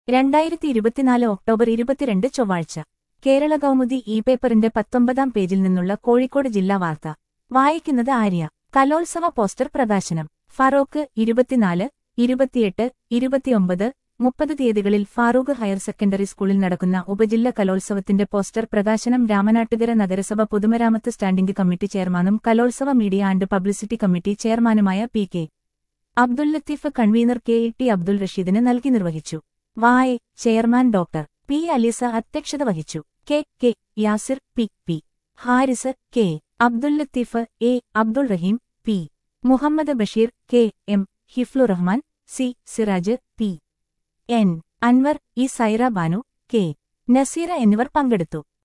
രണ്ടായിരത്തി ഇരുപത്തിനാല് ഒക്ടോബർ ഇരുപത്തിരണ്ട് ചൊവ്വാഴ്ച കേരള കൗമുദി ഇ പേപ്പറിന്റെ പത്തൊമ്പതാം പേജിൽ നിന്നുള്ള കോഴിക്കോട് ജില്ലാ വാർത്ത വായിക്കുന്നത് ആര്യ കലോത്സവ പോസ്റ്റർ പ്രകാശനം ഫറോക്ക് ഇരുപത്തിനാല് ഇരുപത്തിയെട്ട് ഇരുപത്തിയൊമ്പത് മുപ്പത് തീയതികളിൽ ഫാറൂഖ് ഹയർ സെക്കൻഡറി സ്കൂളിൽ നടക്കുന്ന ഉപജില്ല കലോത്സവത്തിന്റെ പോസ്റ്റർ പ്രകാശനം രാമനാട്ടുകര നഗരസഭ പൊതുമരാമത്ത് സ്റ്റാൻഡിംഗ് കമ്മിറ്റി ചെയർമാനും കലോത്സവ മീഡിയ ആൻഡ് പബ്ലിസിറ്റി കമ്മിറ്റി ചെയർമാനുമായ P K Abdul Latheef convener K E T Abdul റഷീദിന് നൽകി നിർവഹിച്ചു vice chairman doctor P Aliza അധ്യക്ഷത വഹിച്ചു K K Yasir P P Haris K Abdul Latheef A Abdul Rahim P Muhammad Basheer K M Hiflu Rahman C Siraj P N Anwar E Saira Banu K Naseera എന്നിവർ പങ്കെടുത്തു